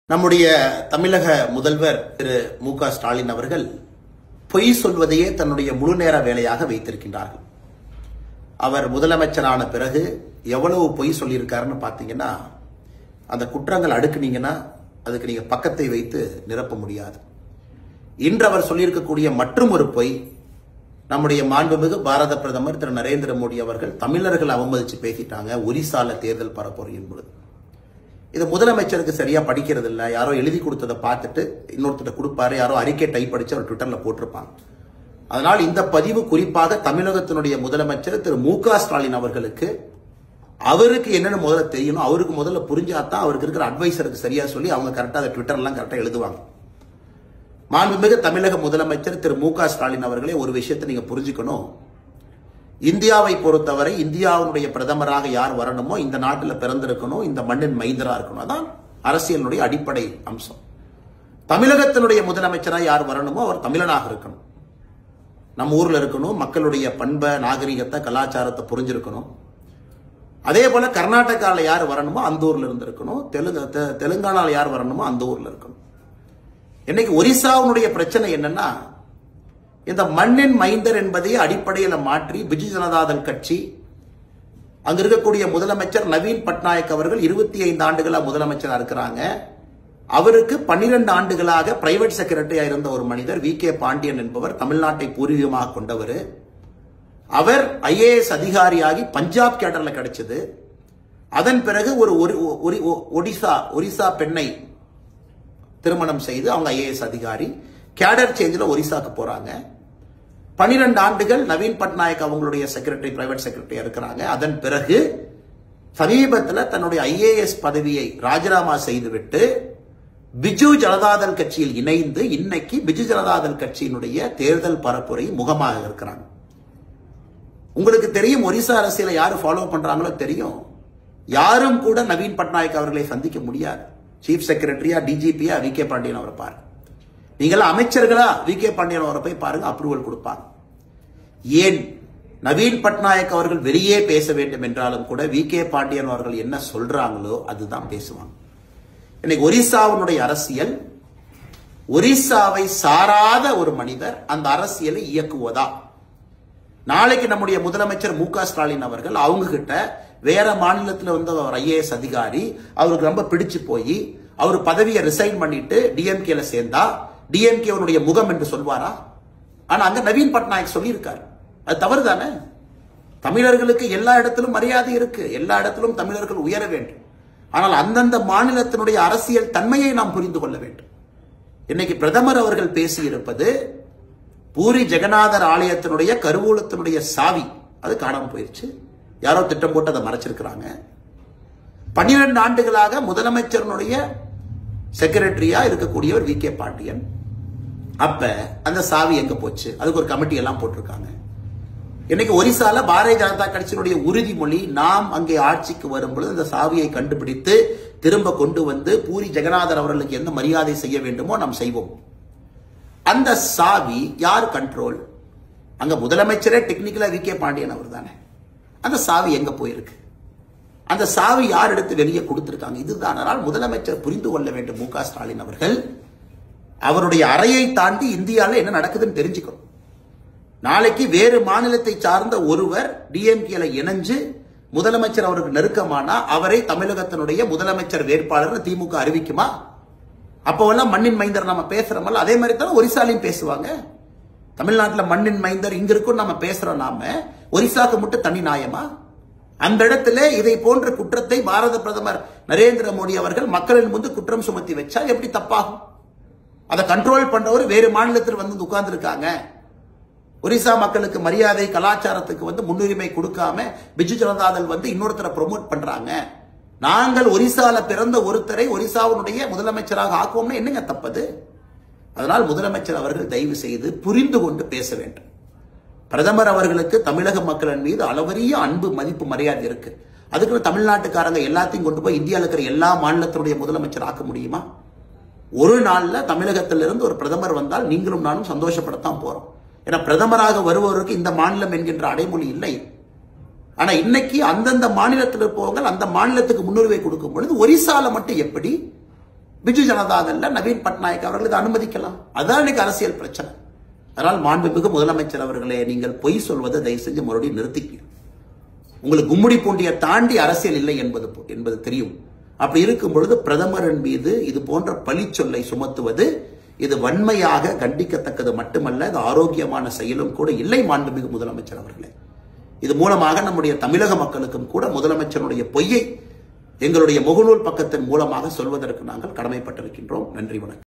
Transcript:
நம்முடைய தமிழக முதல்வர் திரு மு க ஸ்டாலின் அவர்கள் பொய் சொல்வதையே தன்னுடைய முழு நேர வேலையாக வைத்திருக்கின்றார்கள் அவர் முதலமைச்சரான பிறகு எவ்வளவு பொய் சொல்லியிருக்காருன்னு பார்த்தீங்கன்னா அந்த குற்றங்கள் அடுக்குனீங்கன்னா அதுக்கு நீங்க பக்கத்தை வைத்து நிரப்ப முடியாது இன்று அவர் சொல்லியிருக்கக்கூடிய மற்றும் ஒரு பொய் நம்முடைய மாண்புமிகு பாரத பிரதமர் திரு நரேந்திர மோடி அவர்கள் தமிழர்கள் அவமதிச்சு பேசிட்டாங்க ஒரிசால தேர்தல் பரப்புரையின் பொழுது இது முதலமைச்சருக்கு சரியா படிக்கிறது இல்ல யாரோ எழுதி கொடுத்ததை பார்த்துட்டு இன்னொருத்தர் கொடுப்பாரு யாரோ அறிக்கை டைப் அடிச்சு அவர் ட்விட்டர்ல போட்டிருப்பாங்க அதனால் இந்த பதிவு குறிப்பாக தமிழகத்தினுடைய முதலமைச்சர் திரு மு க ஸ்டாலின் அவர்களுக்கு அவருக்கு என்னன்னு முதல்ல தெரியணும் அவருக்கு முதல்ல புரிஞ்சாதான் அவருக்கு இருக்கிற அட்வைசருக்கு சரியா சொல்லி அவங்க கரெக்டா அதை ட்விட்டர்லாம் கரெக்டா எழுதுவாங்க மாண்புமிகு தமிழக முதலமைச்சர் திரு மு க ஸ்டாலின் அவர்களே ஒரு விஷயத்தை நீங்க புரிஞ்சுக்கணும் இந்தியாவை பொறுத்தவரை இந்தியாவுடைய பிரதமராக யார் வரணுமோ இந்த நாட்டில் பிறந்திருக்கணும் இந்த மண்ணின் மைந்தரா இருக்கணும் அதான் அரசியலுடைய அடிப்படை அம்சம் தமிழகத்தினுடைய முதலமைச்சராக யார் வரணுமோ அவர் தமிழனாக இருக்கணும் நம்ம ஊர்ல இருக்கணும் மக்களுடைய பண்பை நாகரிகத்தை கலாச்சாரத்தை புரிஞ்சிருக்கணும் அதே போல கர்நாடகாவில் யார் வரணுமோ அந்த ஊர்ல இருந்து இருக்கணும் தெலுங்கு தெ- தெலுங்கானால யார் வரணுமோ அந்த ஊர்ல இருக்கணும் இன்னைக்கு ஒரிசாவுடைய பிரச்சனை என்னன்னா இந்த மண்ணின் மைந்தர் என்பதை அடிப்படையில் மாற்றி பிஜு ஜனதாதள் கட்சி அங்க இருக்கக்கூடிய முதலமைச்சர் நவீன் பட்நாயக் அவர்கள் இருபத்தி ஐந்து ஆண்டுகளா முதலமைச்சரா இருக்கிறாங்க அவருக்கு பன்னிரண்டு ஆண்டுகளாக பிரைவேட் செக்ரட்டரியா இருந்த ஒரு மனிதர் வி கே பாண்டியன் என்பவர் தமிழ்நாட்டை பூர்வீகமாக கொண்டவர் அவர் ஐஏஎஸ் அதிகாரியாகி பஞ்சாப் கேடர்ல கிடைச்சது அதன் பிறகு ஒரு ஒரு- ஒரு- ஒடிசா ஒரிசா பெண்ணை திருமணம் செய்து அவங்க ஐஏஎஸ் அதிகாரி கேடர் சேஞ்சில் ஒரிசாக்கு போறாங்க பனிரெண்டு ஆண்டுகள் நவீன் பட்நாயக் அவங்களுடைய செக்ரட்டரி பிரைவேட் செக்ரட்டரி இருக்கிறாங்க அதன் பிறகு சமீபத்தில் தன்னுடைய ஐஏஎஸ் பதவியை ராஜினாமா செய்துவிட்டு பிஜு ஜனதாதள் கட்சியில் இணைந்து இன்னைக்கு பிஜு ஜனதாதள் கட்சியினுடைய தேர்தல் பரப்புரை முகமாக இருக்கிறாங்க உங்களுக்கு தெரியும் ஒரிசா அரசியலை யாரு ஃபாலோ பண்றாங்களோ தெரியும் யாரும் கூட நவீன் பட்நாயக் அவர்களை சந்திக்க முடியாது சீஃப் செக்ரட்டரியா டிஜிபியா வி கே பாண்டியன் அவரை பாருங்க நீங்களா அமைச்சர்களா வி கே பாண்டியன் அவரை போய் பாருங்க அப்ரூவல் கொடுப்பாங்க ஏன் நவீன் பட்நாயக் அவர்கள் வெளியே பேச வேண்டும் என்றாலும் கூட வி கே பாண்டியன் அவர்கள் என்ன சொல்றாங்களோ அதுதான் பேசுவாங்க இன்னைக்கு ஒரிசாவினுடைய அரசியல் ஒரிசாவை சாராத ஒரு மனிதர் அந்த அரசியலை இயக்குவதா நாளைக்கு நம்முடைய முதலமைச்சர் மு க ஸ்டாலின் அவர்கள் அவங்க கிட்ட வேற மாநிலத்தில் வந்த ஒரு ஐஏஎஸ் அதிகாரி அவருக்கு ரொம்ப பிடிச்சு போய் அவர் பதவியை ரிசைன் பண்ணிட்டு டிஎம்கேல சேர்ந்தா டிஎம்கே முகம் என்று சொல்வாரா ஆனா அங்க நவீன் பட்நாயக் சொல்லியிருக்காரு அது தவறு தானே தமிழர்களுக்கு எல்லா இடத்திலும் மரியாதை இருக்கு எல்லா இடத்திலும் தமிழர்கள் உயர வேண்டும் ஆனால் அந்தந்த மாநிலத்தினுடைய அரசியல் தன்மையை நாம் புரிந்து கொள்ள வேண்டும் இன்னைக்கு பிரதமர் அவர்கள் பேசியிருப்பது பூரி ஜெகநாதர் ஆலயத்தினுடைய கருவூலத்தினுடைய சாவி அது காணாம போயிருச்சு யாரோ திட்டம் போட்டு அதை மறைச்சிருக்கிறாங்க பன்னிரண்டு ஆண்டுகளாக முதலமைச்சருடைய செக்ரட்டரியா இருக்கக்கூடியவர் வி கே பாண்டியன் அப்ப அந்த சாவி எங்க போச்சு அதுக்கு ஒரு கமிட்டி எல்லாம் போட்டிருக்காங்க இன்னைக்கு ஒரிசால பாரதிய ஜனதா கட்சியினுடைய உறுதிமொழி நாம் அங்கே ஆட்சிக்கு வரும் பொழுது அந்த சாவியை கண்டுபிடித்து திரும்ப கொண்டு வந்து பூரி ஜெகநாதர் அவர்களுக்கு எந்த மரியாதை செய்ய வேண்டுமோ நாம் செய்வோம் அந்த சாவி யார் கண்ட்ரோல் அங்க முதலமைச்சரே டெக்னிக்கலா வி கே பாண்டியன் அவர் தானே அந்த சாவி எங்க போயிருக்கு அந்த சாவி யார் எடுத்து வெளியே கொடுத்திருக்காங்க இதுதான் அதனால் முதலமைச்சர் புரிந்து கொள்ள வேண்டும் மு க ஸ்டாலின் அவர்கள் அவருடைய அறையை தாண்டி இந்தியாவில் என்ன நடக்குதுன்னு தெரிஞ்சுக்கணும் நாளைக்கு வேறு மாநிலத்தை சார்ந்த ஒருவர் டிஎம்கேல இணைஞ்சு முதலமைச்சர் அவருக்கு நெருக்கமானா அவரை தமிழகத்தினுடைய முதலமைச்சர் வேட்பாளர் திமுக அறிவிக்குமா அப்போவெல்லாம் மண்ணின் மைந்தர் நம்ம பேசுறோமல்ல அதே மாதிரி தானே ஒரிசாலையும் பேசுவாங்க தமிழ்நாட்டில் மண்ணின் மைந்தர் இங்க இருக்கும் நம்ம பேசுறோம் நாம ஒரிசாக்கு மட்டும் தனி நியாயமா அந்த இடத்துல இதை போன்ற குற்றத்தை பாரத பிரதமர் நரேந்திர மோடி அவர்கள் மக்களின் முன்பு குற்றம் சுமத்தி வச்சா எப்படி தப்பாகும் அதை கண்ட்ரோல் பண்றவர் வேறு மாநிலத்தில் வந்து உட்கார்ந்து இருக்காங்க ஒரிசா மக்களுக்கு மரியாதை கலாச்சாரத்துக்கு வந்து முன்னுரிமை கொடுக்காம பிஜு ஜனதாதள் வந்து இன்னொருத்தரை ப்ரொமோட் பண்றாங்க நாங்கள் ஒரிசால பிறந்த ஒருத்தரை ஒரிசாவினுடைய முதலமைச்சராக ஆக்குவோம்னா என்னங்க தப்பது அதனால் முதலமைச்சர் அவர்கள் தயவு செய்து புரிந்து கொண்டு பேச வேண்டும் பிரதமர் அவர்களுக்கு தமிழக மக்களின் மீது அளவரிய அன்பு மதிப்பு மரியாதை இருக்கு அதுக்கு தமிழ்நாட்டுக்காரங்க எல்லாத்தையும் கொண்டு போய் இந்தியாவில் இருக்கிற எல்லா மாநிலத்தினுடைய முதலமைச்சர் ஆக்க முடியுமா ஒரு நாள்ல தமிழகத்திலிருந்து ஒரு பிரதமர் வந்தால் நீங்களும் நானும் சந்தோஷப்படத்தான் போறோம் ஏன்னா பிரதமராக வருபவருக்கு இந்த மாநிலம் என்கின்ற அடைமொழி இல்லை ஆனா இன்னைக்கு அந்தந்த மாநிலத்தில் இருப்பவங்க அந்த மாநிலத்துக்கு முன்னுரிமை கொடுக்கும் பொழுது ஒரிசால மட்டும் எப்படி பிஜு ஜனதா தள்ல நவீன் பட்நாயக் அவர்கள் இதை அனுமதிக்கலாம் அதுதான் இன்னைக்கு அரசியல் பிரச்சனை அதனால் மாண்புமிகு முதலமைச்சர் அவர்களே நீங்கள் பொய் சொல்வதை தயவு செஞ்சு மறுபடியும் நிறுத்திக்க உங்களுக்கு கும்முடி பூண்டியை தாண்டி அரசியல் இல்லை என்பது போ- என்பது தெரியும் அப்படி இருக்கும் பொழுது பிரதமரின் மீது இது போன்ற பழிச்சொல்லை சுமத்துவது இது வன்மையாக கண்டிக்கத்தக்கது மட்டுமல்ல இது ஆரோக்கியமான செயலும் கூட இல்லை மாண்புமிகு முதலமைச்சர் அவர்களே இது மூலமாக நம்முடைய தமிழக மக்களுக்கும் கூட முதலமைச்சருடைய பொய்யை எங்களுடைய முகநூல் பக்கத்தின் மூலமாக சொல்வதற்கு நாங்கள் கடமைப்பட்டிருக்கின்றோம் நன்றி வணக்கம்